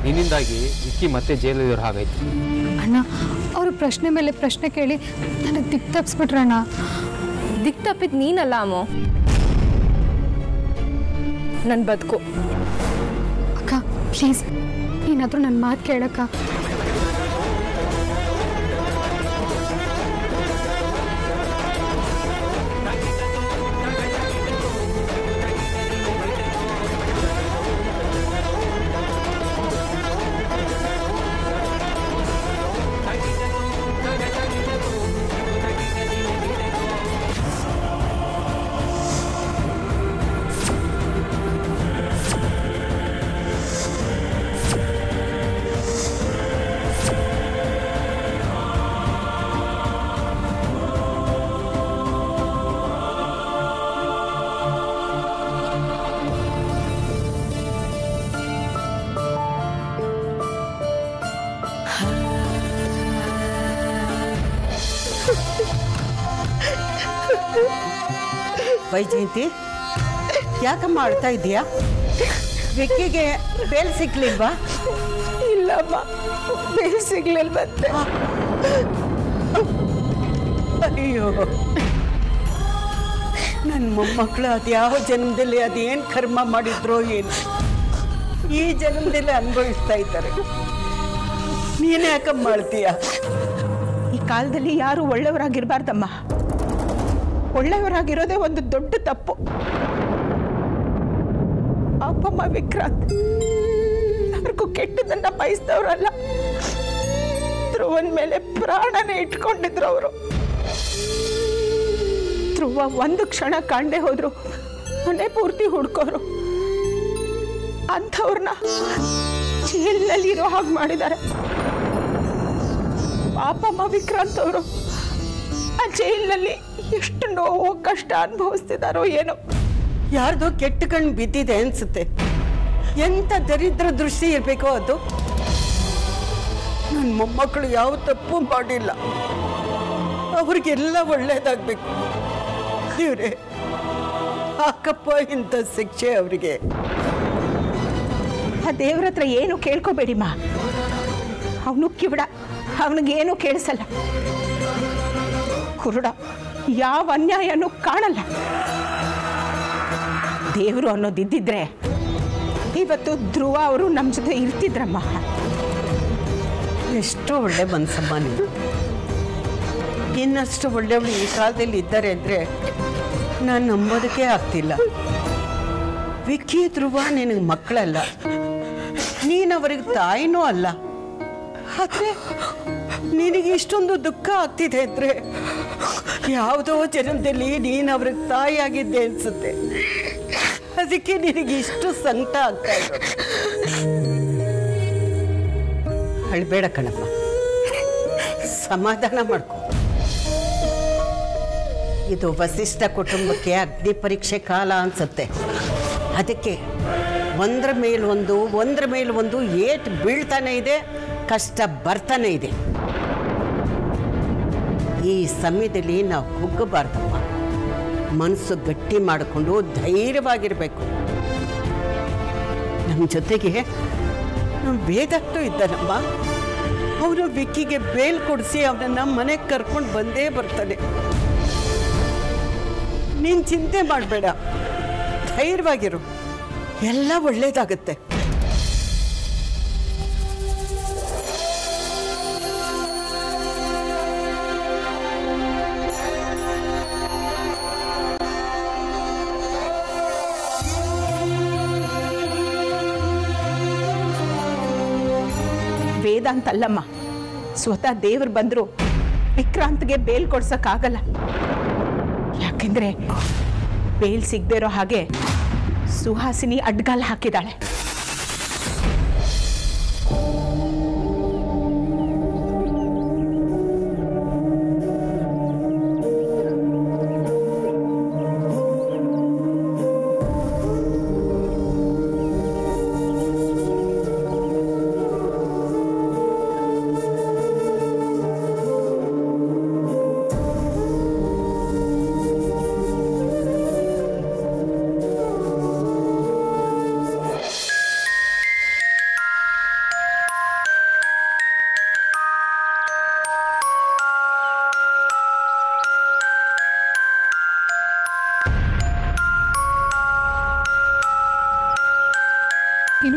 ನಿನ್ನಿಂದಾಗಿ ವಿಕ್ಕಿ ಮತ್ತೆ ಜೈಲಿರೋ ಹಾಗಾಯ್ತು ಅಣ್ಣ ಅವರು ಪ್ರಶ್ನೆ ಮೇಲೆ ಪ್ರಶ್ನೆ ಕೇಳಿ ನನಗೆ ದಿಕ್ ತಪ್ಸ್ಬಿಟ್ರಣ್ಣ ದಿಕ್ ತಪ್ಪಿದ್ ನೀನಲ್ಲ ಅಮ್ಮೋ ನನ್ನ ಬದುಕು ಅಕ್ಕ ಪ್ಲೀಸ್ ಏನಾದರೂ ನನ್ನ ಮಾತು ಕೇಳಕ್ಕ ವೈಜಯಂತಿ ಯಾಕಮ್ಮ ಅಳ್ತಾ ಇದೀಯಾ ವಿಕ್ಕಿಗೆ ಬೇಲ್ ಸಿಗ್ಲಿಲ್ವಾ ಇಲ್ಲಮ್ಮ ಬೇರೆ ಸಿಗ್ಲಿಲ್ಲ ಮತ್ತೆ ಅಯ್ಯೋ ನನ್ನ ಮೊಮ್ಮಕ್ಕಳು ಅದ್ಯಾವ ಜನ್ಮದಲ್ಲಿ ಅದೇನು ಕರ್ಮ ಮಾಡಿದ್ರೋ ಏನು ಈ ಜನ್ಮದಲ್ಲಿ ಅನುಭವಿಸ್ತಾ ಇದ್ದಾರೆ ನೀನೇ ಯಾಕಮ್ಮ ಮಾಡ್ತೀಯ ಈ ಕಾಲದಲ್ಲಿ ಯಾರು ಒಳ್ಳೆಯವರಾಗಿರ್ಬಾರ್ದಮ್ಮ ಒಳ್ಳೆಯವರಾಗಿರೋದೇ ಒಂದು ದೊಡ್ಡ ತಪ್ಪು ಅಪ್ಪಮ್ಮ ವಿಕ್ರಾಂತ್ ಯಾರಿಗೂ ಕೆಟ್ಟದನ್ನ ಬಯಸಿದವ್ರಲ್ಲ ಧ್ರುವನ್ ಮೇಲೆ ಪ್ರಾಣನೇ ಇಟ್ಕೊಂಡಿದ್ರು ಅವರು ಧ್ರುವ ಒಂದು ಕ್ಷಣ ಕಾಣದೆ ಹೋದ್ರು ಮನೆ ಪೂರ್ತಿ ಹುಡ್ಕೋರು ಅಂಥವ್ರನ್ನ ಜೈಲಿನಲ್ಲಿ ಇರೋ ಹಾಗೆ ಮಾಡಿದ್ದಾರೆ ಪಾಪಮ್ಮ ವಿಕ್ರಾಂತ್ ಅವರು ಆ ಜೈಲಿನಲ್ಲಿ ಎಷ್ಟು ನೋವು ಕಷ್ಟ ಅನುಭವಿಸ್ತಿದಾರೋ ಏನೋ ಯಾರ್ದೋ ಕೆಟ್ಟ ಕಣ್ಣು ಬಿದ್ದಿದೆ ಅನ್ಸುತ್ತೆ ಎಂಥ ದರಿದ್ರ ದೃಷ್ಟಿ ಇರಬೇಕೋ ಅದು ನನ್ನ ಮೊಮ್ಮಕ್ಕಳು ಯಾವ ತಪ್ಪು ಮಾಡಿಲ್ಲ ಅವ್ರಿಗೆಲ್ಲ ಒಳ್ಳೇದಾಗಬೇಕು ದೇವ್ರೆ ಹಾಕಪ್ಪ ಇಂಥ ಶಿಕ್ಷೆ ಅವರಿಗೆ ಆ ದೇವ್ರ ಹತ್ರ ಏನು ಕೇಳ್ಕೊಬೇಡಿಮ್ಮ ಅವನು ಕಿವಿಡ ಅವನಿಗೇನು ಕೇಳಿಸಲ್ಲ ಕುರುಡ ಯಾವ ಅನ್ಯಾಯನೂ ಕಾಣಲ್ಲ ದೇವರು ಅನ್ನೋದಿದ್ದಿದ್ರೆ ಇವತ್ತು ಧ್ರುವ ಅವರು ನಮ್ಮ ಜೊತೆ ಇರ್ತಿದ್ರಮ್ಮ ಎಷ್ಟು ಒಳ್ಳೆ ಮನ್ಸಮ್ಮ ನೀವು ಇನ್ನಷ್ಟು ಒಳ್ಳೆಯವಳು ಈ ಕಾಲದಲ್ಲಿ ಇದ್ದಾರೆ ಅಂದರೆ ನಾನು ನಂಬೋದಕ್ಕೆ ಆಗ್ತಿಲ್ಲ ವಿಕ್ಕಿ ಧ್ರುವ ನಿನಗೆ ಮಕ್ಕಳಲ್ಲ ನೀನು ಅವರಿಗೆ ತಾಯಿನೂ ಅಲ್ಲ ಆದರೆ ನಿನಗೆ ಇಷ್ಟೊಂದು ದುಃಖ ಆಗ್ತಿದೆ ಅಂದರೆ ಯಾವುದೋ ಜನ್ಮದಲ್ಲಿ ನೀನು ಅವ್ರಿಗೆ ತಾಯಿಯಾಗಿದ್ದೆ ಅನಿಸುತ್ತೆ ಅದಕ್ಕೆ ನಿನಗೆ ಇಷ್ಟು ಸಂಕಟ ಆಗ್ತಾ ಇರೋದು ಅಳ್ಬೇಡ ಕಣಪ್ಪ ಸಮಾಧಾನ ಮಾಡ್ಕೊ ಇದು ವಸಿಷ್ಠ ಕುಟುಂಬಕ್ಕೆ ಅಗ್ನಿ ಪರೀಕ್ಷೆ ಕಾಲ ಅನ್ಸುತ್ತೆ ಅದಕ್ಕೆ ಒಂದ್ರ ಮೇಲೊಂದು ಒಂದ್ರ ಮೇಲೆ ಒಂದು ಏಟ್ ಬೀಳ್ತಾನೆ ಇದೆ ಕಷ್ಟ ಬರ್ತಾನೆ ಇದೆ ಈ ಸಮಯದಲ್ಲಿ ನಾವು ಕುಗ್ಗಬಾರ್ದಮ್ಮ ಮನಸ್ಸು ಗಟ್ಟಿ ಮಾಡಿಕೊಂಡು ಧೈರ್ಯವಾಗಿರಬೇಕು ನಮ್ಮ ಜೊತೆಗೆ ನಮ್ಮ ವೇದಟ್ಟು ಇದ್ದಾನಮ್ಮ ಅವನು ವಿಕ್ಕಿಗೆ ಬೇಲ್ ಕೊಡಿಸಿ ಅವನನ್ನ ಮನೆಗೆ ಕರ್ಕೊಂಡು ಬಂದೇ ಬರ್ತಾನೆ ನೀನು ಚಿಂತೆ ಮಾಡಬೇಡ ಧೈರ್ಯವಾಗಿರು ಎಲ್ಲ ಒಳ್ಳೇದಾಗತ್ತೆ ವೇದಾಂತ ಅಲ್ಲಮ್ಮ ಸ್ವತಃ ದೇವ್ರು ಬಂದ್ರು ವಿಕ್ರಾಂತ್ಗೆ ಬೇಲ್ ಕೊಡ್ಸಕ್ಕಾಗಲ್ಲ ಯಾಕೆಂದ್ರೆ ಬೇಲ್ ಸಿಗದೆ ಇರೋ ಹಾಗೆ ಸುಹಾಸಿನಿ ಅಡ್ಗಾಲ್ ಹಾಕಿದಾಳೆ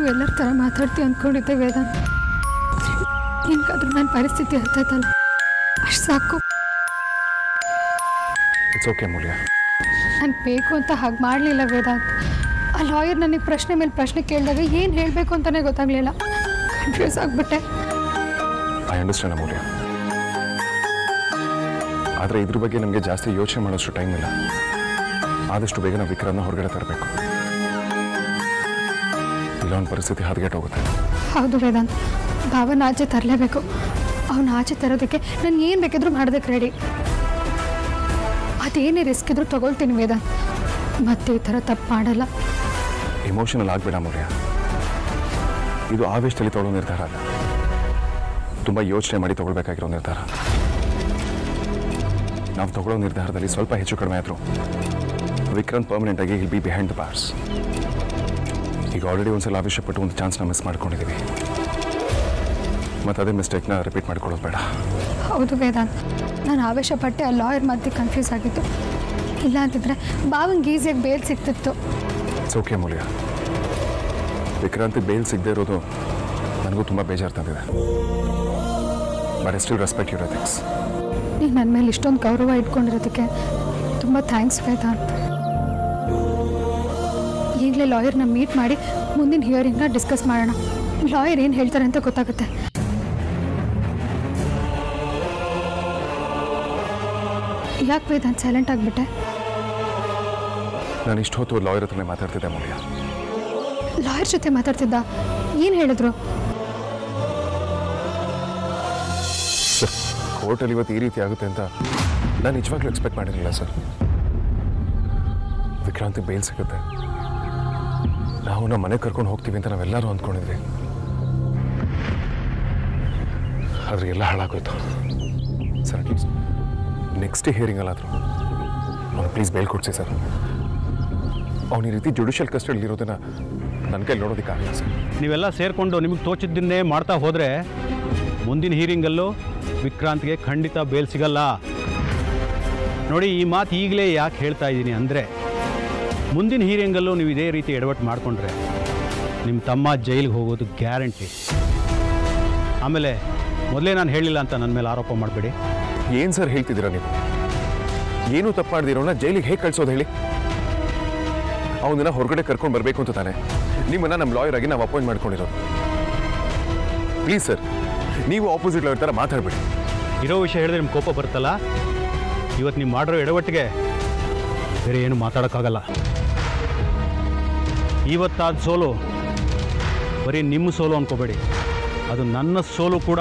ಎಲ್ಲರ ಥರ ಮಾತಾಡ್ತೀವಿ ಅಂದ್ಕೊಂಡಿದ್ದೆ ವೇದಾಂತ್ ನಿನ್ಗಾದ್ರೂ ನನ್ನ ಪರಿಸ್ಥಿತಿ ಅರ್ಥ ಆಯ್ತಲ್ಲ ಅಷ್ಟು ಸಾಕು ಇಟ್ಸ್ ಓಕೆ ಅಮೂಲ್ಯ ನಾನು ಬೇಕು ಅಂತ ಹಾಗೆ ಮಾಡಲಿಲ್ಲ ವೇದಾಂತ್ ಆ ಲಾಯರ್ ನನಗೆ ಪ್ರಶ್ನೆ ಮೇಲೆ ಪ್ರಶ್ನೆ ಕೇಳಿದಾಗ ಏನು ಹೇಳಬೇಕು ಅಂತಲೇ ಗೊತ್ತಾಗಲಿಲ್ಲ ಕನ್ಫ್ಯೂಸ್ ಆಗಿಬಿಟ್ಟೆ ಐ ಅಂಡರ್ಸ್ಟ್ಯಾಂಡ್ ಅಮೂಲ್ಯ ಆದರೆ ಇದ್ರ ಬಗ್ಗೆ ನಮಗೆ ಜಾಸ್ತಿ ಯೋಚನೆ ಮಾಡೋಷ್ಟು ಟೈಮ್ ಇಲ್ಲ ಆದಷ್ಟು ಬೇಗ ನಾವು ವಿಕ್ರಮ್ನ ಹೊರಗಡೆ ತರಬೇಕು ಇಲ್ಲ ಒಂದು ಪರಿಸ್ಥಿತಿ ಹದಗೆಟ್ಟು ಹೋಗುತ್ತೆ ಹೌದು ವೇದಾಂತ್ ಭಾವನ ಆಚೆ ತರಲೇಬೇಕು ಅವನ ಆಚೆ ತರೋದಕ್ಕೆ ನಾನು ಏನು ಬೇಕಿದ್ರೂ ಮಾಡೋದಕ್ಕೆ ರೆಡಿ ಅದೇನೇ ರಿಸ್ಕ್ ಇದ್ರೂ ತಗೊಳ್ತೀನಿ ವೇದಾಂತ್ ಮತ್ತೆ ಈ ಥರ ತಪ್ಪು ಮಾಡಲ್ಲ ಎಮೋಷನಲ್ ಆಗಬೇಡ ಅಮೂಲ್ಯ ಇದು ಆವೇಶದಲ್ಲಿ ತೊಗೊಳ್ಳೋ ನಿರ್ಧಾರ ಅಲ್ಲ ತುಂಬ ಯೋಚನೆ ಮಾಡಿ ತಗೊಳ್ಬೇಕಾಗಿರೋ ನಿರ್ಧಾರ ನಾವು ತಗೊಳ್ಳೋ ನಿರ್ಧಾರದಲ್ಲಿ ಸ್ವಲ್ಪ ಹೆಚ್ಚು ಕಡಿಮೆ ಆದರೂ ವಿಕ್ರಾಂತ್ ಪರ್ಮನೆಂಟ್ ಆಗಿ will be behind the bars ಈಗ ಆಲ್ರೆಡಿ ಒಂದ್ಸಲ ಆವೇಶಪಟ್ಟು ಒಂದು ಚಾನ್ಸ್ನ ಮಿಸ್ ಮಾಡ್ಕೊಂಡಿದ್ದೀವಿ ಮತ್ತು ಅದೇ ಮಿಸ್ಟೇಕ್ನ ರಿಪೀಟ್ ಮಾಡ್ಕೊಳ್ಳೋದು ಬೇಡ ಹೌದು ವೇದಾಂತ್ ನಾನು ಆವೇಶ ಪಟ್ಟೆ ಆ ಲಾಯರ್ ಮತ್ತೆ ಕನ್ಫ್ಯೂಸ್ ಆಗಿತ್ತು ಇಲ್ಲ ಅಂತಿದ್ರೆ ಬಾವಂಗೆ ಈಸಿಯಾಗಿ ಬೇಲ್ ಸಿಗ್ತಿತ್ತು ಇಟ್ಸ್ ಓಕೆ ಅಮೂಲ್ಯ ವಿಕ್ರಾಂತಿ ಬೇಲ್ ಸಿಗದೆ ಇರೋದು ನನಗೂ ತುಂಬ ಬೇಜಾರು ತಂದಿದೆ but I still respect your ethics ನೀನು ನನ್ನ ಮೇಲೆ ಇಷ್ಟೊಂದು ಗೌರವ ಇಟ್ಕೊಂಡಿರೋದಕ್ಕೆ ತುಂಬ ಥ್ಯಾಂಕ್ಸ್ ವೇದಾಂತ್ ಈಗಲೇ ಲಾಯರ್ನ ಮೀಟ್ ಮಾಡಿ ಮುಂದಿನ ಹಿಯರಿಂಗ್ನ ಡಿಸ್ಕಸ್ ಮಾಡೋಣ ಲಾಯರ್ ಏನು ಹೇಳ್ತಾರೆ ಅಂತ ಗೊತ್ತಾಗುತ್ತೆ ಯಾಕೆ ವೇದಾಂತ್ ಸೈಲೆಂಟ್ ಆಗಿಬಿಟ್ಟೆ ನಾನು ಇಷ್ಟು ಹೊತ್ತು ಲಾಯರ್ ಹತ್ರನೇ ಮಾತಾಡ್ತಿದ್ದೆ ಅಮೂಲ್ಯ ಲಾಯರ್ ಜೊತೆ ಮಾತಾಡ್ತಿದ್ದ ಏನು ಹೇಳಿದ್ರು ಸರ್ ಕೋರ್ಟಲ್ಲಿ ಇವತ್ತು ಈ ರೀತಿ ಆಗುತ್ತೆ ಅಂತ ನಾನು ನಿಜವಾಗ್ಲೂ ಎಕ್ಸ್ಪೆಕ್ಟ್ ಮಾಡಿರಲಿಲ್ಲ ಸರ್ ವಿಕ್ರಾಂತಿ ಬೇಲ್ ಸಿಗುತ್ತೆ ನಾವು ನಮ್ಮ ಮನೆಗೆ ಕರ್ಕೊಂಡು ಹೋಗ್ತೀವಿ ಅಂತ ನಾವೆಲ್ಲರೂ ಅಂದ್ಕೊಂಡಿದ್ವಿ ಆದರೆ ಎಲ್ಲ ಹಾಳಾಗೋಯ್ತು ಸರ್ ಅಟ್ಲೀಸ್ಟ್ ನೆಕ್ಸ್ಟ್ ಹಿಯರಿಂಗ್ ಅಲ್ಲಾದರೂ ಅವ್ನು ಪ್ಲೀಸ್ ಬೇಲ್ ಕೊಡಿಸಿ ಸರ್ ಅವ್ನು ಈ ರೀತಿ ಜುಡಿಷಿಯಲ್ ಕಸ್ಟಡಿಲಿ ಇರೋದನ್ನ ನನ್ನ ಕೈಲಿ ನೋಡೋದಕ್ಕಾಗಲ್ಲ ಸರ್ ನೀವೆಲ್ಲ ಸೇರಿಕೊಂಡು ನಿಮಗೆ ತೋಚಿದ್ದನ್ನೇ ಮಾಡ್ತಾ ಹೋದರೆ ಮುಂದಿನ ಹೀರಿಂಗಲ್ಲೂ ವಿಕ್ರಾಂತ್ಗೆ ಖಂಡಿತ ಬೇಲ್ ಸಿಗಲ್ಲ ನೋಡಿ ಈ ಮಾತು ಈಗಲೇ ಯಾಕೆ ಹೇಳ್ತಾ ಇದ್ದೀನಿ ಅಂದರೆ ಮುಂದಿನ ಹೀರಿಂಗಲ್ಲೂ ನೀವು ಇದೇ ರೀತಿ ಎಡವಟ್ಟು ಮಾಡಿಕೊಂಡ್ರೆ ನಿಮ್ಮ ತಮ್ಮ ಜೈಲಿಗೆ ಹೋಗೋದು ಗ್ಯಾರಂಟಿ ಆಮೇಲೆ ಮೊದಲೇ ನಾನು ಹೇಳಿಲ್ಲ ಅಂತ ನನ್ನ ಮೇಲೆ ಆರೋಪ ಮಾಡಬೇಡಿ ಏನು ಸರ್ ಹೇಳ್ತಿದ್ದೀರಾ ನೀವು ಏನೂ ತಪ್ಪು ಮಾಡ್ದಿರೋನ ಜೈಲಿಗೆ ಹೇಗೆ ಕಳ್ಸೋದು ಹೇಳಿ ಅವನನ್ನ ಹೊರಗಡೆ ಕರ್ಕೊಂಡು ಬರಬೇಕು ಅಂತ ತಾನೆ ನಿಮ್ಮನ್ನ ನಮ್ಮ ಲಾಯರ್ ಆಗಿ ನಾವು ಅಪಾಯಿಂಟ್ ಮಾಡ್ಕೊಂಡಿರೋದು ಪ್ಲೀಸ್ ಸರ್ ನೀವು ಆಪೋಸಿಟ್ ಲಾಯರ್ ಥರ ಮಾತಾಡಬೇಡಿ ಇರೋ ವಿಷಯ ಹೇಳಿದ್ರೆ ನಿಮ್ಗೆ ಕೋಪ ಬರುತ್ತಲ್ಲ ಇವತ್ತು ನೀವು ಮಾಡಿರೋ ಎಡವಟ್ಟಿಗೆ ಬೇರೆ ಏನು ಮಾತಾಡೋಕ್ಕಾಗಲ್ಲ ಇವತ್ತಾದ ಸೋಲು ಬರೀ ನಿಮ್ಮ ಸೋಲು ಅನ್ಕೋಬೇಡಿ ಅದು ನನ್ನ ಸೋಲು ಕೂಡ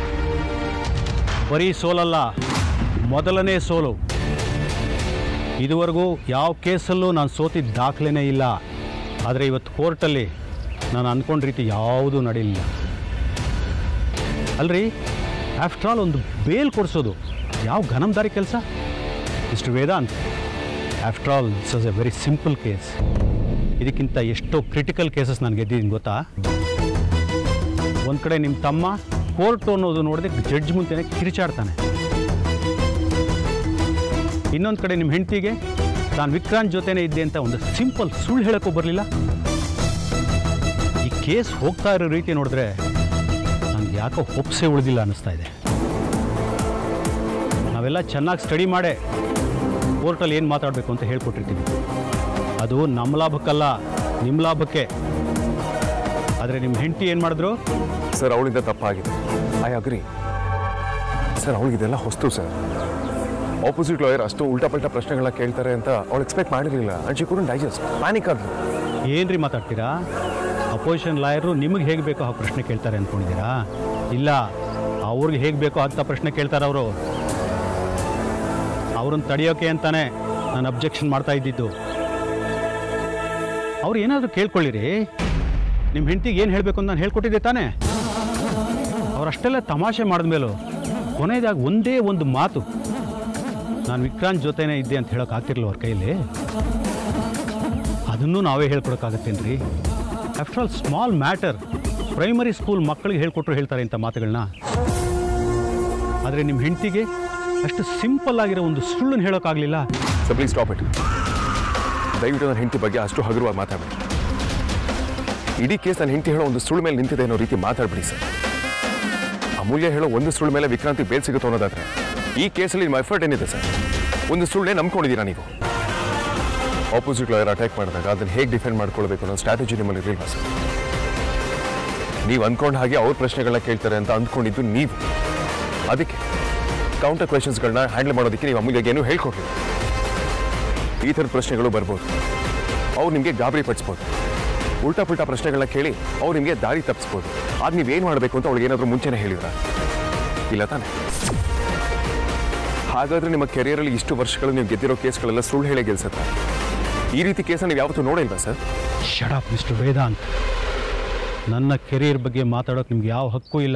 ಬರೀ ಸೋಲಲ್ಲ ಮೊದಲನೇ ಸೋಲು ಇದುವರೆಗೂ ಯಾವ ಕೇಸಲ್ಲೂ ನಾನು ಸೋತಿದ್ದ ದಾಖಲೆನೇ ಇಲ್ಲ ಆದರೆ ಇವತ್ತು ಕೋರ್ಟಲ್ಲಿ ನಾನು ಅಂದ್ಕೊಂಡ ರೀತಿ ಯಾವುದೂ ನಡೀಲಿಲ್ಲ ಅಲ್ರಿ ಆಫ್ಟರ್ ಆಲ್ ಒಂದು ಬೇಲ್ ಕೊಡಿಸೋದು ಯಾವ ಘನಂದಾರಿ ಕೆಲಸ ಇಷ್ಟು Vedant after all this was a very simple case ಇದಕ್ಕಿಂತ ಎಷ್ಟೋ ಕ್ರಿಟಿಕಲ್ ಕೇಸಸ್ ನಾನು ಗೆದ್ದಿದ್ದೀನಿ ಗೊತ್ತಾ ಒಂದು ಕಡೆ ನಿಮ್ಮ ತಮ್ಮ ಕೋರ್ಟು ಅನ್ನೋದು ನೋಡಿದ್ರೆ ಜಡ್ಜ್ ಮುಂತೆನೆ ಕಿರಿಚಾಡ್ತಾನೆ ಇನ್ನೊಂದು ಕಡೆ ನಿಮ್ಮ ಹೆಂಡತಿಗೆ ನಾನು ವಿಕ್ರಾಂತ್ ಜೊತೆನೇ ಇದ್ದೆ ಅಂತ ಒಂದು ಸಿಂಪಲ್ ಸುಳ್ಳು ಹೇಳೋಕ್ಕೂ ಬರಲಿಲ್ಲ ಈ ಕೇಸ್ ಹೋಗ್ತಾ ಇರೋ ರೀತಿ ನೋಡಿದ್ರೆ ನನಗೆ ಯಾಕೋ ಒಪ್ಸೆ ಉಳಿದಿಲ್ಲ ಅನ್ನಿಸ್ತಾ ಇದೆ ನಾವೆಲ್ಲ ಚೆನ್ನಾಗಿ ಸ್ಟಡಿ ಮಾಡೇ ಕೋರ್ಟಲ್ಲಿ ಏನು ಮಾತಾಡಬೇಕು ಅಂತ ಹೇಳ್ಕೊಟ್ಟಿರ್ತೀವಿ ಅದು ನಮ್ಮ ಲಾಭಕ್ಕಲ್ಲ ನಿಮ್ಮ ಲಾಭಕ್ಕೆ ಆದರೆ ನಿಮ್ಮ ಹೆಂಡತಿ ಏನು ಮಾಡಿದ್ರು ಸರ್ ಅವಳಿಂದ ತಪ್ಪಾಗಿದೆ ಐ ಅಗ್ರಿ ಸರ್ ಅವಳಿಗಿದೆಲ್ಲ ಹೊಸ್ತು ಸರ್ ಆಪೋಸಿಟ್ ಲಾಯರ್ ಅಷ್ಟು ಉಲ್ಟಾ ಪಲ್ಟಾ ಪ್ರಶ್ನೆಗಳನ್ನ ಕೇಳ್ತಾರೆ ಅಂತ ಅವಳು ಎಕ್ಸ್ಪೆಕ್ಟ್ ಮಾಡಿರಲಿಲ್ಲ and she couldn't digest panic ಆದ್ಲು ಏನ್ರಿ ಮಾತಾಡ್ತೀರಾ ಅಪೋಸಿಷನ್ ಲಾಯರು ನಿಮಗೆ ಹೇಗೆ ಬೇಕೋ ಆ ಪ್ರಶ್ನೆ ಕೇಳ್ತಾರೆ ಅಂದ್ಕೊಂಡಿದ್ದೀರಾ ಇಲ್ಲ ಅವ್ರಿಗೆ ಹೇಗೆ ಬೇಕೋ ಅಂತ ಪ್ರಶ್ನೆ ಕೇಳ್ತಾರೆ ಅವರು ಅವ್ರನ್ನ ತಡೆಯೋಕೆ ಅಂತಾನೆ ನಾನು ಅಬ್ಜೆಕ್ಷನ್ ಮಾಡ್ತಾ ಇದ್ದಿದ್ದು ಅವ್ರು ಏನಾದರೂ ಕೇಳ್ಕೊಳ್ಳಿರಿ ನಿಮ್ಮ ಹೆಂಡತಿಗೆ ಏನು ಹೇಳಬೇಕು ಅಂತ ನಾನು ಹೇಳ್ಕೊಟ್ಟಿದ್ದೆ ತಾನೇ ಅವ್ರು ಅಷ್ಟೆಲ್ಲ ತಮಾಷೆ ಮಾಡಿದ್ಮೇಲೂ ಕೊನೆಯದಾಗಿ ಒಂದೇ ಒಂದು ಮಾತು ನಾನು ವಿಕ್ರಾಂತ್ ಜೊತೆನೇ ಇದ್ದೆ ಅಂತ ಹೇಳೋಕೆ ಆಗ್ತಿರ್ಲಿಲ್ಲ ಅವ್ರ ಕೈಯಲ್ಲಿ ಅದನ್ನು ನಾವೇ ಹೇಳ್ಕೊಡೋಕ್ಕಾಗತ್ತೇನ್ರಿ after all small matter primary school ಮಕ್ಕಳಿಗೆ ಹೇಳ್ಕೊಟ್ರು ಹೇಳ್ತಾರೆ ಇಂಥ ಮಾತುಗಳನ್ನ ಆದರೆ ನಿಮ್ಮ ಹೆಂಡತಿಗೆ ಅಷ್ಟು ಸಿಂಪಲ್ ಆಗಿರೋ ಒಂದು ಸುಳ್ಳನ್ನು ಹೇಳೋಕ್ಕಾಗಲಿಲ್ಲ ಸೊ ಪ್ಲೀಸ್ ಸ್ಟಾಪ್ ಇಟ್ ದಯವಿಟ್ಟು ನನ್ನ ಹೆಂಡತಿ ಬಗ್ಗೆ ಅಷ್ಟು ಹಗುರವಾಗಿ ಮಾತಾಡಬೇಡಿ ಇಡೀ ಕೇಸ್ ನನ್ನ ಹೆಂಡತಿ ಹೇಳೋ ಒಂದು ಸುಳ್ಳು ಮೇಲೆ ನಿಂತಿದೆ ಅನ್ನೋ ರೀತಿ ಮಾತಾಡ್ಬಿಡಿ ಸರ್ ಅಮೂಲ್ಯ ಹೇಳೋ ಒಂದು ಸುಳ್ಳು ಮೇಲೆ ವಿಕ್ರಾಂತಿ ಬೇಲ್ ಸಿಗುತ್ತೋ ಅನ್ನೋದಾದ್ರೆ ಈ ಕೇಸಲ್ಲಿ ನಿಮ್ಮ ಎಫರ್ಟ್ ಏನಿದೆ ಸರ್ ಒಂದು ಸುಳ್ಳೇ ನಂಬ್ಕೊಂಡಿದ್ದೀರಾ ನೀವು ಆಪೋಸಿಟ್ ಲಾಯರ್ ಅಟ್ಯಾಕ್ ಮಾಡಿದಾಗ ಅದನ್ನು ಹೇಗೆ ಡಿಫೆಂಡ್ ಮಾಡ್ಕೊಳ್ಬೇಕು ಅನ್ನೋ ಸ್ಟ್ರಾಟಜಿ ನಿಮ್ಮಲ್ಲಿ ಇರಲಿಲ್ಲ ಸರ್ ನೀವು ಅಂದ್ಕೊಂಡ ಹಾಗೆ ಅವ್ರ ಪ್ರಶ್ನೆಗಳನ್ನ ಕೇಳ್ತಾರೆ ಅಂತ ಅಂದ್ಕೊಂಡಿದ್ದು ನೀವು ಅದಕ್ಕೆ ಕೌಂಟರ್ ಕ್ವೆಶನ್ಸ್ಗಳನ್ನ ಹ್ಯಾಂಡಲ್ ಮಾಡೋದಕ್ಕೆ ನೀವು ಅಮೂಲ್ಯಗೆ ಏನೂ ಹೇಳ್ಕೊಡ್ಲಿಲ್ಲ ಈ ಥರದ ಪ್ರಶ್ನೆಗಳು ಬರ್ಬೋದು ಅವ್ರು ನಿಮಗೆ ಗಾಬರಿ ಪಡಿಸ್ಬೋದು ಉಲ್ಟಾ ಪುಲ್ಟಾ ಪ್ರಶ್ನೆಗಳನ್ನ ಕೇಳಿ ಅವ್ರು ನಿಮಗೆ ದಾರಿ ತಪ್ಪಿಸ್ಬೋದು ಅದು ನೀವೇನು ಮಾಡಬೇಕು ಅಂತ ಅವ್ಳಿಗೆ ಏನಾದರೂ ಮುಂಚೆನೇ ಹೇಳಿದ್ರ ಇಲ್ಲ ತಾನೆ ಹಾಗಾದ್ರೆ ನಿಮ್ಮ ಕೆರಿಯರಲ್ಲಿ ಇಷ್ಟು ವರ್ಷಗಳು ನೀವು ಗೆದ್ದಿರೋ ಕೇಸ್ಗಳೆಲ್ಲ ಸುಳ್ಳು ಹೇಳಿ ಗೆಲ್ಸುತ್ತೆ ಈ ರೀತಿ ಕೇಸನ್ನು ನೀವು ಯಾವತ್ತೂ ನೋಡಿಲ್ವಾ ಸರ್ ಶಡಪ್ ಮಿಸ್ಟರ್ ವೇದಾಂತ್ ನನ್ನ ಕೆರಿಯರ್ ಬಗ್ಗೆ ಮಾತಾಡೋಕೆ ನಿಮ್ಗೆ ಯಾವ ಹಕ್ಕು ಇಲ್ಲ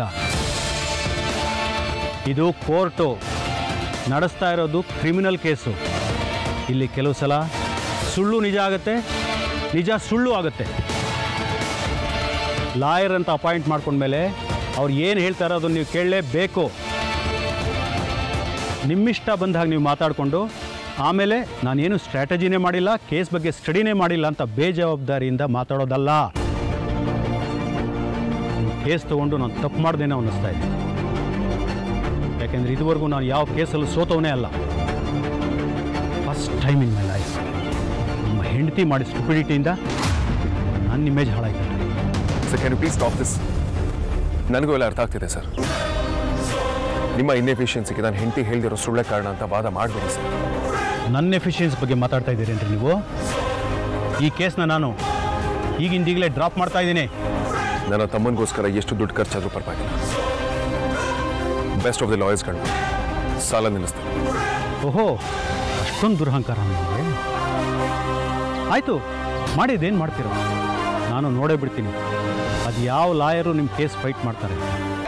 ಇದು ಕೋರ್ಟು ನಡೆಸ್ತಾ ಇರೋದು ಕ್ರಿಮಿನಲ್ ಕೇಸು ಇಲ್ಲಿ ಕೆಲವು ಸಲ ಸುಳ್ಳು ನಿಜ ಆಗುತ್ತೆ ನಿಜ ಸುಳ್ಳು ಆಗುತ್ತೆ ಲಾಯರ್ ಅಂತ ಅಪಾಯಿಂಟ್ ಮಾಡ್ಕೊಂಡ್ಮೇಲೆ ಅವ್ರು ಏನು ಹೇಳ್ತಾರೋ ಅದನ್ನು ನೀವು ಕೇಳಲೇಬೇಕು ನಿಮ್ಮಿಷ್ಟ ಬಂದಾಗ ನೀವು ಮಾತಾಡಿಕೊಂಡು ಆಮೇಲೆ ನಾನೇನು ಸ್ಟ್ರಾಟಜಿನೇ ಮಾಡಿಲ್ಲ ಕೇಸ್ ಬಗ್ಗೆ ಸ್ಟಡಿನೇ ಮಾಡಿಲ್ಲ ಅಂತ ಬೇಜವಾಬ್ದಾರಿಯಿಂದ ಮಾತಾಡೋದಲ್ಲ ಕೇಸ್ ತೊಗೊಂಡು ನಾನು ತಪ್ಪು ಮಾಡ್ದೇನೋ ಅನ್ನಿಸ್ತಾ ಇದೆ ಯಾಕೆಂದರೆ ಇದುವರೆಗೂ ನಾನು ಯಾವ ಕೇಸಲ್ಲೂ ಸೋತವನೇ ಅಲ್ಲ first time in my life ನಮ್ಮ ಹೆಂಡತಿ ಮಾಡಿ ಸ್ಟುಪಿಡಿಟಿಯಿಂದ ನನ್ನ ಇಮೇಜ್ ಹಾಳಾಯ್ತು sir can you please stop this ನನಗೂ ಎಲ್ಲ ಅರ್ಥ ಆಗ್ತಿದೆ ಸರ್ ನಿಮ್ಮ ಇನ್ಎಫಿಷಿಯನ್ಸಿಗೆ ನಾನು ಹೆಂಡತಿ ಹೇಳ್ದಿರೋ ಸುಳ್ಳೆ ಕಾರಣ ಅಂತ ವಾದ ಮಾಡಬೇಡಿ ಸರ್ ನನ್ನ ಎಫಿಷಿಯನ್ಸ್ ಬಗ್ಗೆ ಮಾತಾಡ್ತಾ ಇದ್ದೀರೇನ್ರಿ ನೀವು ಈ ಕೇಸ್ನ ನಾನು ಈಗಿಂದೀಗಲೇ ಡ್ರಾಪ್ ಮಾಡ್ತಾ ಇದ್ದೀನಿ ನನ್ನ ತಮ್ಮನಿಗೋಸ್ಕರ ಎಷ್ಟು ದುಡ್ಡು ಖರ್ಚಾದರೂ ಪರವಾಗಿಲ್ಲ ಬೆಸ್ಟ್ ಆಫ್ ದಿ ಲಾಯರ್ಸ್ಗಳು ಸಾಲ ನಿಲ್ಲಿಸ್ತಾರೆ ಓಹೋ ಅಷ್ಟೊಂದು ದುರಹಂಕಾರ ನನಗೆ ಆಯಿತು ಮಾಡಿದ್ದೇನು ಮಾಡ್ತೀರ ನಾನು ನೋಡೇ ಬಿಡ್ತೀನಿ ಅದು ಯಾವ ಲಾಯರು ನಿಮ್ಮ ಕೇಸ್ ಫೈಟ್ ಮಾಡ್ತಾರೆ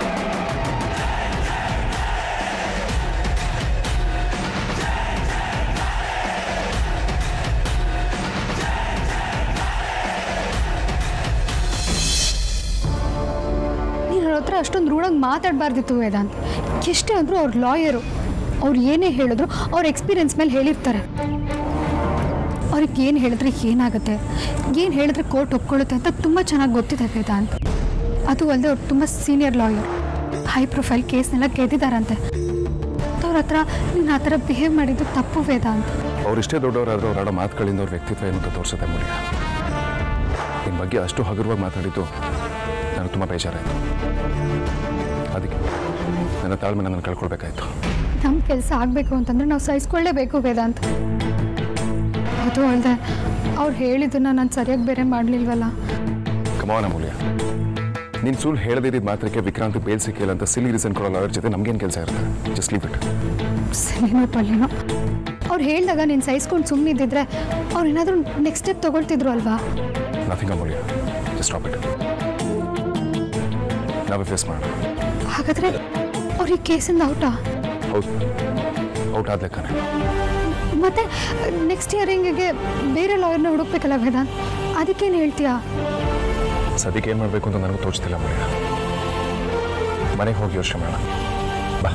ನೀನು ಅವ್ರ ಹತ್ರ ಅಷ್ಟೊಂದು ರೂಢಾಗಿ ಮಾತಾಡಬಾರ್ದಿತ್ತು ವೇದಾಂತ್ ಎಷ್ಟೇ ಅಂದರೂ ಅವ್ರ ಲಾಯರು ಅವ್ರು ಏನೇ ಹೇಳಿದ್ರು ಅವ್ರ ಎಕ್ಸ್ಪೀರಿಯನ್ಸ್ ಮೇಲೆ ಹೇಳಿರ್ತಾರೆ ಅವ್ರಿಗೆ ಏನು ಹೇಳಿದ್ರೆ ಏನಾಗುತ್ತೆ ಏನು ಹೇಳಿದ್ರೆ ಕೋರ್ಟ್ ಒಪ್ಕೊಳ್ಳುತ್ತೆ ಅಂತ ತುಂಬ ಚೆನ್ನಾಗಿ ಗೊತ್ತಿದೆ ವೇದಾಂತ್ ಅದು ಅಲ್ಲದೆ ಅವ್ರು ತುಂಬ ಸೀನಿಯರ್ ಲಾಯರ್ ಹೈ ಪ್ರೊಫೈಲ್ ಕೇಸ್ನೆಲ್ಲ ಗೆದ್ದಿದ್ದಾರಂತೆ ಅವ್ರ ಹತ್ರ ನೀನು ಆ ಥರ ಬಿಹೇವ್ ಮಾಡಿದ್ದು ತಪ್ಪು ವೇದಾಂತ್ ಅವರಿಷ್ಟೇ ದೊಡ್ಡವರಾದರೂ ಅವ್ರು ಆಡೋ ಮಾತುಗಳಿಂದ ಅವ್ರ ವ್ಯಕ್ತಿತ್ವ ಏನು ಅಂತ ತೋರಿಸುತ್ತೆ ಮೂಲ್ಯ ನಿಮ್ಮ ಬಗ್ಗೆ ಅಷ್ಟು ಹಗುರವಾಗಿ ಮಾತಾಡಿದ್ದು ನನಗೆ ತುಂಬ ಬೇಜಾರಾಯಿತು ಅದಕ್ಕೆ ನನ್ನ ತಾಳ್ಮೆ ನಾನು ಕಳ್ಕೊಳ್ಬೇಕಾಯ್ತು ನಮ್ಮ ಕೆಲಸ ಆಗಬೇಕು ಅಂತಂದ್ರೆ ನಾವು ಸಹಿಸ್ಕೊಳ್ಳೇಬೇಕು ವೇದಾಂತ್ ಅದು ಅಲ್ಲದೆ ಅವ್ರು ಹೇಳಿದ್ದನ್ನು ನಾನು ಸರಿಯಾಗಿ ಬೇರೆ ಮಾಡಲಿಲ್ವಲ್ಲ ಕಮಾನ ಮೂಲ್ಯ ನೀನು ಸುಳ್ಳು ಹೇಳದಿದ್ದ ಮಾತ್ರಕ್ಕೆ ವಿಕ್ರಾಂತ್ ಬೇಲ್ ಸಿಕ್ಕಿಲ್ಲ ಅಂತ ಸಿಲಿ ರೀಸನ್ ಕೊಡೋಲ್ಲ ಅವ್ರ ಜೊತೆ ನಮಗೇನು ಕೆಲಸ ಇರುತ್ತೆ ಜಸ್ಟ್ ಲೀವ್ ಇಟ್ ಸರಿನೋ ಪಲ್ಲಿನೋ ಅವ್ರು ಹೇಳಿದಾಗ ನೀನು ಸಹಿಸ್ಕೊಂಡು ಸುಮ್ಮನಿದ್ದಿದ್ರೆ ಅವ್ರು ಏನಾದರೂ ನೆಕ್ಸ್ಟ್ ಸ್ಟೆಪ್ ತೊಗೊಳ್ತಿದ್ರು ಅಲ್ವಾ nothing Amulya just stop it ನಾವೇ ಫೇಸ್ ಮಾಡೋಣ ಹಾಗಾದರೆ ಅವ್ರಿಗೆ ಕೇಸಿಂದ ಔಟಾ ಹೌದು ಔಟ್ ಆದ ಲೆಕ್ಕನೇ ಮತ್ತೆ ನೆಕ್ಸ್ಟ್ ಇಯರಿಂಗಿಗೆ ಬೇರೆ ಲಾಯರ್ನ ಹುಡುಕ್ಬೇಕಲ್ಲ ವೇದಾಂತ್ ಅದಕ್ಕೇನು ಹೇಳ್ತೀಯಾ ಸದ್ಯಕ್ಕೆ ಏನು ಮಾಡಬೇಕು ಅಂತ ನನಗೂ ತೋಚ್ತಿಲ್ಲ ಮೂಲ್ಯ ಮನೆಗೆ ಹೋಗಿ ಯೋಚನೆ ಮಾಡೋಣ ಬಾ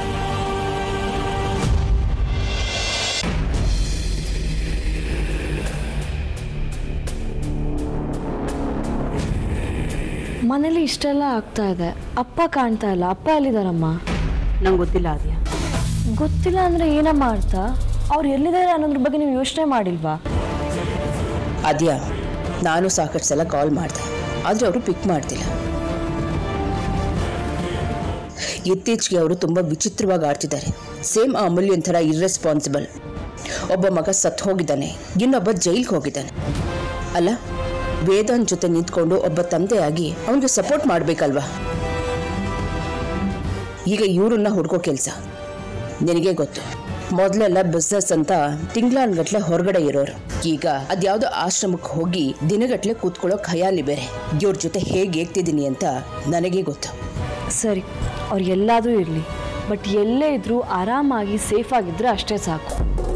ಮನೇಲಿ ಇಷ್ಟೆಲ್ಲ ಆಗ್ತಾ ಇದೆ ಅಪ್ಪ ಕಾಣ್ತಾ ಇಲ್ಲ ಅಪ್ಪ ಎಲ್ಲಿದಾರಮ್ಮ ನಂಗೆ ಗೊತ್ತಿಲ್ಲ ಆದ್ಯ ಗೊತ್ತಿಲ್ಲ ಅಂದ್ರೆ ಏನಮ್ಮ ಅರ್ಥ ಅವ್ರು ಎಲ್ಲಿದ್ದಾರೆ ಅನ್ನೋದ್ರ ಬಗ್ಗೆ ನೀವು ಯೋಚನೆ ಮಾಡಿಲ್ವಾ ಅದ್ಯಾ ನಾನು ಸಾಕಷ್ಟು ಸಲ ಕಾಲ್ ಮಾಡಿದೆ ಆದರೆ ಅವರು ಪಿಕ್ ಮಾಡ್ತಿಲ್ಲ ಇತ್ತೀಚೆಗೆ ಅವರು ತುಂಬ ವಿಚಿತ್ರವಾಗಿ ಆಡ್ತಿದ್ದಾರೆ ಸೇಮ್ ಆ ಅಮೂಲ್ಯನ್ ಥರ ಇರ್ರೆಸ್ಪಾನ್ಸಿಬಲ್ ಒಬ್ಬ ಮಗ ಸತ್ತು ಹೋಗಿದ್ದಾನೆ ಇನ್ನೊಬ್ಬ ಜೈಲ್ಗೆ ಹೋಗಿದ್ದಾನೆ ಅಲ್ಲ ವೇದಾಂತ್ ಜೊತೆ ನಿಂತ್ಕೊಂಡು ಒಬ್ಬ ತಂದೆಯಾಗಿ ಅವನಿಗೆ ಸಪೋರ್ಟ್ ಮಾಡಬೇಕಲ್ವಾ ಈಗ ಇವ್ರನ್ನ ಹುಡ್ಕೋ ಕೆಲಸ ನಿನಗೆ ಗೊತ್ತು ಮೊದಲೆಲ್ಲ ಬಿಸ್ನೆಸ್ ಅಂತ ತಿಂಗ್ಳಾನ್ಗಟ್ಲೆ ಹೊರಗಡೆ ಇರೋರು ಈಗ ಅದ್ಯಾವುದೋ ಆಶ್ರಮಕ್ಕೆ ಹೋಗಿ ದಿನಗಟ್ಲೆ ಕೂತ್ಕೊಳ್ಳೋ ಖಯಾಲಿ ಬೇರೆ ಇವ್ರ ಜೊತೆ ಹೇಗೆ ಏಗ್ತಿದ್ದೀನಿ ಅಂತ ನನಗೆ ಗೊತ್ತು ಸರಿ ಅವ್ರು ಎಲ್ಲಾದರೂ ಇರಲಿ ಬಟ್ ಎಲ್ಲೇ ಇದ್ರೂ ಆರಾಮಾಗಿ ಸೇಫ್ ಆಗಿದ್ರೆ ಅಷ್ಟೇ ಸಾಕು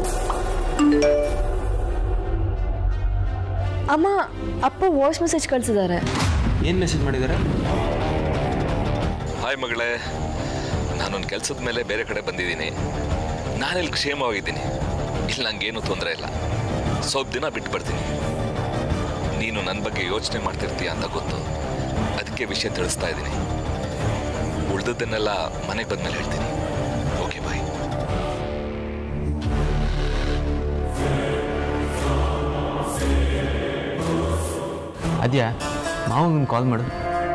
ಅಮ್ಮ ಅಪ್ಪ ವಾಯ್ಸ್ ಮೆಸೇಜ್ ಕಳ್ಸಿದ್ದಾರೆ ಏನು ಮೆಸೇಜ್ ಮಾಡಿದ್ದಾರೆ ಹಾಯ್ ಮಗಳೇ ನಾನೊಂದು ಕೆಲಸದ ಮೇಲೆ ಬೇರೆ ಕಡೆ ಬಂದಿದ್ದೀನಿ ನಾನೆಲ್ಲಿ ಕ್ಷೇಮವಾಗಿದ್ದೀನಿ ಇಲ್ಲಿ ನಂಗೇನು ತೊಂದರೆ ಇಲ್ಲ ಸ್ವಲ್ಪ ದಿನ ಬಿಟ್ಟು ಬರ್ತೀನಿ ನೀನು ನೀನು ನನ್ನ ಬಗ್ಗೆ ಯೋಚನೆ ಮಾಡ್ತಿರ್ತೀಯ ಅಂತ ಗೊತ್ತು ಅದಕ್ಕೆ ವಿಷಯ ತಿಳಿಸ್ತಾ ಇದ್ದೀನಿ ಉಳ್ದದ್ದನ್ನೆಲ್ಲ ಮನೆಗೆ ಬಂದ್ಮೇಲೆ ಹೇಳ್ತೀನಿ ಓಕೆ ಬಾಯ್ ಅದ್ಯಾ ಮಾವಂಗನ್ ಕಾಲ್ ಮಾಡು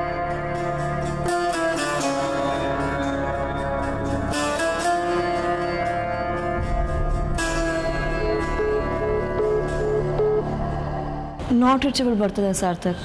ನಾಟ್ ರೀಚಬಲ್ ಬರ್ತದೆ ಸಾರ್ಥಕ್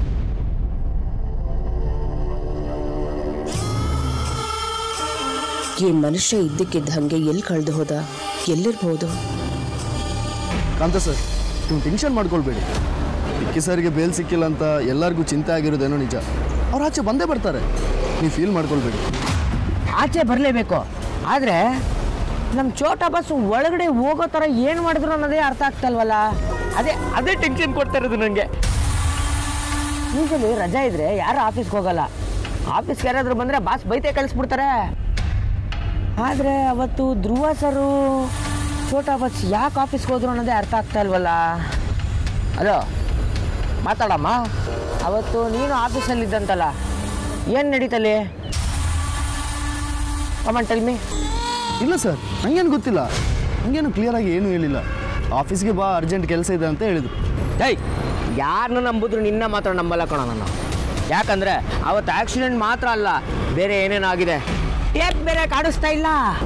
ಈ ಮನುಷ್ಯ ಇದ್ದಕ್ಕಿದ್ದ ಹಾಗೆ ಎಲ್ಲಿ ಕಳೆದು ಹೋದ ಎಲ್ಲಿರ್ಬೋದು ಕಾಂತ ಸರ್ ನೀವು ಟೆನ್ಷನ್ ಮಾಡ್ಕೊಳ್ಬೇಡಿ ವಿಕ್ಕಿ ಸರ್ಗೆ ಬೇಲ್ ಸಿಕ್ಕಿಲ್ಲ ಅಂತ ಎಲ್ಲರಿಗೂ ಚಿಂತೆ ಆಗಿರೋದೇನೋ ನಿಜ ಅವ್ರು ಆಚೆ ಬಂದೇ ಬರ್ತಾರೆ ನೀವು ಫೀಲ್ ಮಾಡ್ಕೊಳ್ಬೇಡಿ ಆಚೆ ಬರಲೇಬೇಕು ಆದರೆ ನಮ್ಮ ಚೋಟ ಬಸ್ ಒಳಗಡೆ ಹೋಗೋ ಥರ ಏನು ಮಾಡಿದ್ರು ಅನ್ನೋದೇ ಅರ್ಥ ಆಗ್ತಲ್ವಲ್ಲ ಅದೇ ಅದೇ ಟೆನ್ಷನ್ ಕೊಡ್ತಾ ಇರೋದು ನನಗೆ ಯೂಶಲಿ ರಜಾ ಇದ್ರೆ ಯಾರು ಆಫೀಸ್ಗೆ ಹೋಗಲ್ಲ ಆಫೀಸ್ಗೆ ಯಾರಾದರೂ ಬಂದರೆ ಬಾಸ್ ಬೈತೆ ಕಳಿಸ್ಬಿಡ್ತಾರೆ ಆದರೆ ಅವತ್ತು ಧ್ರುವ ಸರು ಚೋಟಾ ಬಸ್ ಯಾಕೆ ಆಫೀಸ್ಗೆ ಹೋದ್ರು ಅನ್ನೋದೇ ಅರ್ಥ ಆಗ್ತಾ ಇಲ್ವಲ್ಲ ಹಲೋ ಮಾತಾಡಮ್ಮ ಅವತ್ತು ನೀನು ಆಫೀಸಲ್ಲಿದ್ದಂತಲ್ಲ ಏನು ನಡೀತಲ್ಲಿ ಕಮನ್ ಟೆಲ್ ಮೀ ಇಲ್ಲ ಸರ್ ನನಗೇನು ಗೊತ್ತಿಲ್ಲ ನನಗೇನು ಕ್ಲಿಯರಾಗಿ ಏನೂ ಹೇಳಿಲ್ಲ ಆಫೀಸ್ಗೆ ಬಾ ಅರ್ಜೆಂಟ್ ಕೆಲಸ ಇದೆ ಅಂತ ಹೇಳಿದ್ರು ಏಯ್ ಯಾರನ್ನ ನಂಬಿದ್ರು ನಿನ್ನ ಮಾತ್ರ ನಂಬಲ್ಲ ಕಣ ನಾನು ಯಾಕಂದ್ರೆ ಅವತ್ತು ಆಕ್ಸಿಡೆಂಟ್ ಮಾತ್ರ ಅಲ್ಲ ಬೇರೆ ಏನೇನಾಗಿದೆ ಟೇಪ್ ಬೇರೆ ಕಾಡಿಸ್ತಾ ಇಲ್ಲ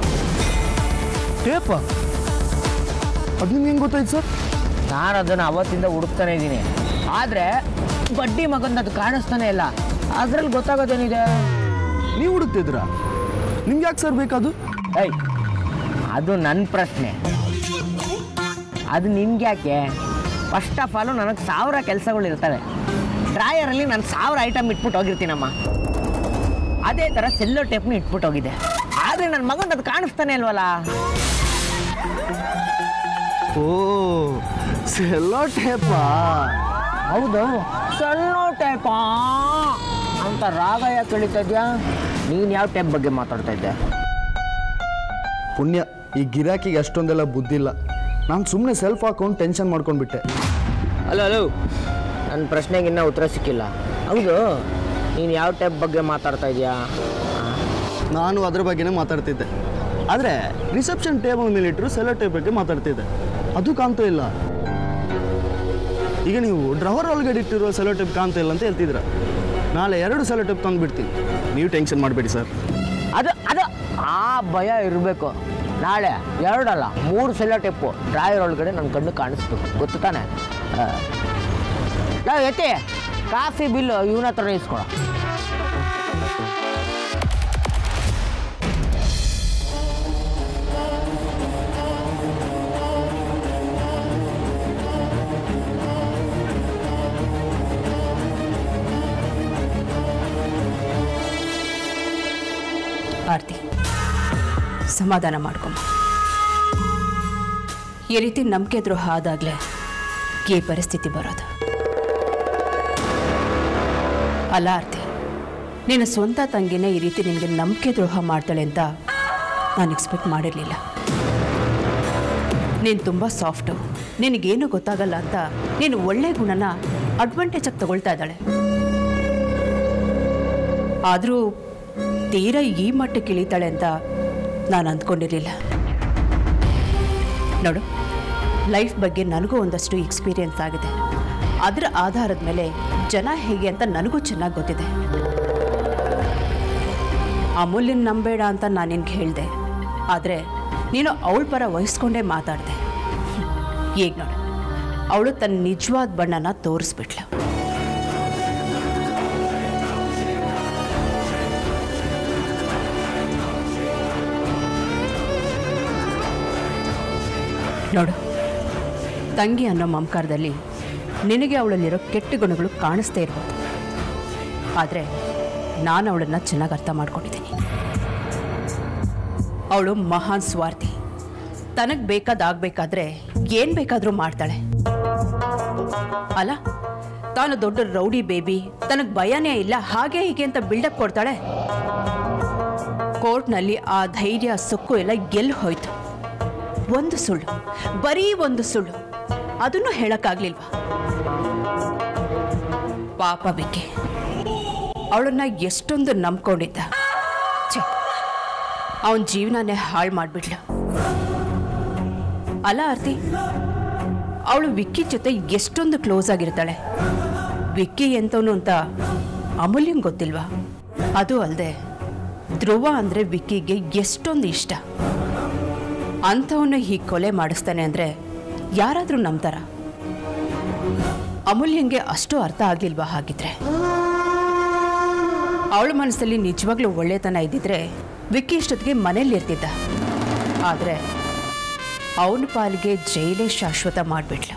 ಟೇಪ ಅದು ನಿಮ್ಗೆ ಹೆಂಗೆ ಗೊತ್ತಾಯ್ತು ಸರ್ ನಾನು ಅದನ್ನು ಅವತ್ತಿಂದ ಹುಡುಕ್ತಾನೆ ಇದ್ದೀನಿ ಆದರೆ ಬಡ್ಡಿ ಮಗನ ಅದು ಕಾಣಿಸ್ತಾನೆ ಇಲ್ಲ ಅದ್ರಲ್ಲಿ ಗೊತ್ತಾಗೋದೇನಿದೆ ನೀವು ಹುಡುಕ್ತಿದ್ರಾ ನಿಮ್ಗೆ ಯಾಕೆ ಸರ್ ಬೇಕದು ಏಯ್ ಅದು ನನ್ನ ಪ್ರಶ್ನೆ ಅದು ನಿಮ್ಗೆ ಯಾಕೆ ಫಸ್ಟ್ ಆಫ್ ಆಲು ನನಗೆ ಸಾವಿರ ಕೆಲಸಗಳು ಇರ್ತವೆ ಡ್ರಾಯರಲ್ಲಿ ನಾನು ಸಾವಿರ ಐಟಮ್ ಇಟ್ಬಿಟ್ಟು ಹೋಗಿರ್ತೀನಮ್ಮ ಅದೇ ಥರ ಸೆಲ್ಲೋ ಟೇಪ್ನ ಇಟ್ಬಿಟ್ಟು ಹೋಗಿದೆ ಆದರೆ ನನ್ನ ಮಗನ ಅದು ಕಾಣಿಸ್ತಾನೆ ಅಲ್ವಲ್ಲ ಓ ಸೆಲ್ಲೋ ಟೇಪಾ ಹೌದು ಸೆಲ್ಲೋ ಟೇಪಾ ಅಂತ ರಾಗ ಯಾಕೆ ಕಳೀತಾ ಇದ್ಯಾ ನೀನು ಯಾವ ಟೇಪ್ ಬಗ್ಗೆ ಮಾತಾಡ್ತಾ ಇದ್ದೆ ಪುಣ್ಯ ಈ ಗಿರಾಕಿಗೆ ಅಷ್ಟೊಂದೆಲ್ಲ ಬುದ್ಧಿಲ್ಲ ನಾನು ಸುಮ್ಮನೆ ಸೆಲ್ಫ್ ಹಾಕೊಂಡು ಟೆನ್ಷನ್ ಮಾಡ್ಕೊಂಡ್ಬಿಟ್ಟೆ ಹಲೋ ಹಲೋ ನನ್ನ ಪ್ರಶ್ನೆಗೆ ಇನ್ನೂ ಉತ್ತರ ಸಿಕ್ಕಿಲ್ಲ ಹೌದು ನೀನು ಯಾವ ಟೈಪ್ ಬಗ್ಗೆ ಮಾತಾಡ್ತಾ ಇದೆಯಾ ನಾನು ಅದ್ರ ಬಗ್ಗೆನೇ ಮಾತಾಡ್ತಿದ್ದೆ ಆದರೆ ರಿಸೆಪ್ಷನ್ ಟೇಬಲ್ ಮೇಲೆ ಇಟ್ಟರು ಸೆಲ್ಲೋ ಟೇಪ್ ಬಗ್ಗೆ ಮಾತಾಡ್ತಿದ್ದೆ ಅದು ಕಾಣ್ತಾ ಇಲ್ಲ ಈಗ ನೀವು ಡ್ರವರ್ ಒಳಗಡೆ ಇಟ್ಟಿರೋ ಸೆಲ್ಲೋ ಟೇಪ್ ಕಾಣ್ತಾ ಇಲ್ಲ ಅಂತ ಹೇಳ್ತಿದ್ರ ನಾಳೆ ಎರಡು ಸೆಲ್ಲೋ ಟೇಪ್ ತಂದುಬಿಡ್ತೀನಿ ನೀವು ಟೆನ್ಷನ್ ಮಾಡಬೇಡಿ ಸರ್ ಅದು ಅದು ಆ ಭಯ ಇರಬೇಕು ನಾಳೆ ಎರಡಲ್ಲ ಮೂರು ಸೆಲ್ಲ ಟೆಪ್ಪು ಡ್ರಾಯರ್ ಒಳಗಡೆ ನನ್ನ ಕಣ್ಣು ಕಾಣಿಸ್ಬೇಕು ಗೊತ್ತು ತಾನೆ ನಾವು ಎತ್ತಿ ಕಾಫಿ ಬಿಲ್ಲು ಇವನ ಹತ್ರ ಇಸ್ಕೊಳ ಆರ್ತಿ ಸಮಾಧಾನ ಮಾಡ್ಕೊಂಬ ಈ ರೀತಿ ನಂಬಿಕೆ ದ್ರೋಹ ಆದಾಗಲೇ ಈ ಪರಿಸ್ಥಿತಿ ಬರೋದು ಅಲ್ಲ ಆರ್ತಿ ನಿನ್ನ ಸ್ವಂತ ತಂಗಿನೇ ಈ ರೀತಿ ನಿನಗೆ ನಂಬಿಕೆ ದ್ರೋಹ ಮಾಡ್ತಾಳೆ ಅಂತ ನಾನು ಎಕ್ಸ್ಪೆಕ್ಟ್ ಮಾಡಿರಲಿಲ್ಲ ನೀನು ತುಂಬ ಸಾಫ್ಟು ನಿನಗೇನು ಗೊತ್ತಾಗಲ್ಲ ಅಂತ ನೀನು ಒಳ್ಳೆ ಗುಣನ ಅಡ್ವಾಂಟೇಜಾಗಿ ತಗೊಳ್ತಾ ಇದ್ದಾಳೆ ಆದರೂ ತೀರಾ ಈ ಮಟ್ಟಕ್ಕೆ ಇಳಿತಾಳೆ ಅಂತ ನಾನು ಅಂದ್ಕೊಂಡಿರಲಿಲ್ಲ ನೋಡು ಲೈಫ್ ಬಗ್ಗೆ ನನಗೂ ಒಂದಷ್ಟು ಎಕ್ಸ್ಪೀರಿಯನ್ಸ್ ಆಗಿದೆ ಅದರ ಆಧಾರದ ಮೇಲೆ ಜನ ಹೇಗೆ ಅಂತ ನನಗೂ ಚೆನ್ನಾಗಿ ಗೊತ್ತಿದೆ ಅಮೂಲ್ಯನ ನಂಬೇಡ ಅಂತ ನಾನು ನಿನ್ಗೆ ಹೇಳಿದೆ ಆದರೆ ನೀನು ಅವಳ ಪರ ವಹಿಸ್ಕೊಂಡೇ ಮಾತಾಡಿದೆ ಈಗ ನೋಡು ಅವಳು ತನ್ನ ನಿಜವಾದ ಬಣ್ಣನ ತೋರಿಸ್ಬಿಟ್ಲು ನೋಡು ತಂಗಿ ಅನ್ನೋ ಮಮಕಾರದಲ್ಲಿ ನಿನಗೆ ಅವಳಲ್ಲಿರೋ ಕೆಟ್ಟ ಗುಣಗಳು ಕಾಣಿಸ್ತೇ ಇರ್ಬೋದು ಆದರೆ ನಾನು ಅವಳನ್ನು ಚೆನ್ನಾಗಿ ಅರ್ಥ ಮಾಡ್ಕೊಂಡಿದ್ದೀನಿ ಅವಳು ಮಹಾನ್ ಸ್ವಾರ್ಥಿ ತನಗೆ ಬೇಕಾದಾಗಬೇಕಾದ್ರೆ ಏನು ಬೇಕಾದರೂ ಮಾಡ್ತಾಳೆ ಅಲ್ಲ ತಾನು ದೊಡ್ಡ ರೌಡಿ ಬೇಬಿ ತನಗೆ ಭಯನೇ ಇಲ್ಲ ಹಾಗೆ ಹೀಗೆ ಅಂತ ಬಿಲ್ಡಪ್ ಕೊಡ್ತಾಳೆ ಕೋರ್ಟ್ನಲ್ಲಿ ಆ ಧೈರ್ಯ ಸೊಕ್ಕು ಎಲ್ಲ ಎಲ್ಲಿ ಹೋಯ್ತು ಒಂದು ಸುಳ್ಳು ಬರೀ ಒಂದು ಸುಳ್ಳು ಅದನ್ನು ಹೇಳಕ್ಕಾಗ್ಲಿಲ್ವಾ ಪಾಪ ವಿಕ್ಕಿ ಅವಳನ್ನ ಎಷ್ಟೊಂದು ನಂಬ್ಕೊಂಡಿದ್ದ ಛೆ ಅವನ ಜೀವನನೇ ಹಾಳು ಮಾಡಿಬಿಡ್ಲು ಅಲ್ಲ ಆರ್ತಿ ಅವಳು ವಿಕ್ಕಿ ಜೊತೆ ಎಷ್ಟೊಂದು ಕ್ಲೋಸ್ ಆಗಿರ್ತಾಳೆ ವಿಕ್ಕಿ ಎಂತವನು ಅಂತ ಅಮೂಲ್ಯಂಗೆ ಗೊತ್ತಿಲ್ವಾ ಅದು ಅಲ್ಲದೆ ಧ್ರುವ ಅಂದರೆ ವಿಕ್ಕಿಗೆ ಎಷ್ಟೊಂದು ಇಷ್ಟ ಅಂಥವನ್ನ ಹೀಗೆ ಕೊಲೆ ಮಾಡಿಸ್ತಾನೆ ಅಂದರೆ ಯಾರಾದರೂ ನಂಬ್ತಾರ ಅಮೂಲ್ಯಂಗೆ ಅಷ್ಟು ಅರ್ಥ ಆಗ್ಲಿಲ್ವಾ ಹಾಗಿದ್ರೆ ಅವಳ ಮನಸ್ಸಲ್ಲಿ ನಿಜವಾಗ್ಲೂ ಒಳ್ಳೆತನ ಇದ್ದಿದ್ರೆ ವಿಕ್ಕಿ ಇಷ್ಟೊತ್ತಿಗೆ ಮನೇಲಿ ಇರ್ತಿದ್ದ ಆದರೆ ಅವನ ಪಾಲಿಗೆ ಜೈಲೇ ಶಾಶ್ವತ ಮಾಡಿಬಿಟ್ಲು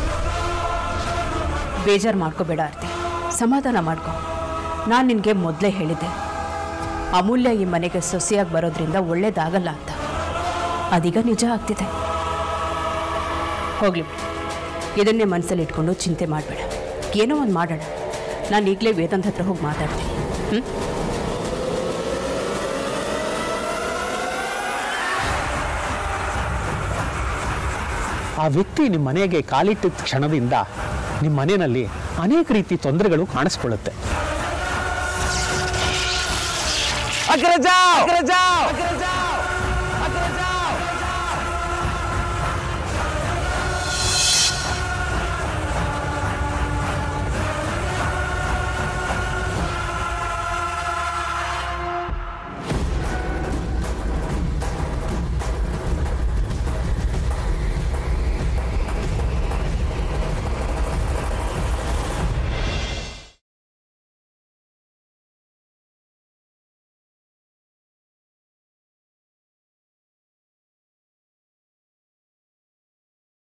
ಬೇಜಾರು ಮಾಡ್ಕೋಬೇಡ ಆರ್ತಿ ಸಮಾಧಾನ ಮಾಡ್ಕೊ ನಾನು ನಿನಗೆ ಮೊದಲೇ ಹೇಳಿದ್ದೆ ಅಮೂಲ್ಯ ಈ ಮನೆಗೆ ಸೊಸೆಯಾಗಿ ಬರೋದ್ರಿಂದ ಒಳ್ಳೇದಾಗಲ್ಲ ಅಂತ ಅದೀಗ ನಿಜ ಆಗ್ತಿದೆ ಹೋಗ್ಲಿ ಬಿಡು ಇದನ್ನೇ ಮನಸ್ಸಲ್ಲಿ ಇಟ್ಕೊಂಡು ಚಿಂತೆ ಮಾಡಬೇಡ ಏನೋ ಒಂದು ಮಾಡೋಣ ನಾನು ಈಗಲೇ ವೇದಾಂತ್ ಹತ್ರ ಹೋಗಿ ಮಾತಾಡ್ತೀನಿ ಹ್ಞೂ ಆ ವ್ಯಕ್ತಿ ನಿಮ್ಮ ಮನೆಗೆ ಕಾಲಿಟ್ಟಿದ್ದ ಕ್ಷಣದಿಂದ ನಿಮ್ಮ ಮನೆಯಲ್ಲಿ ಅನೇಕ ರೀತಿ ತೊಂದರೆಗಳು ಕಾಣಿಸ್ಕೊಳ್ಳುತ್ತೆ ಅಗ್ರಜ ಅಗ್ರಜ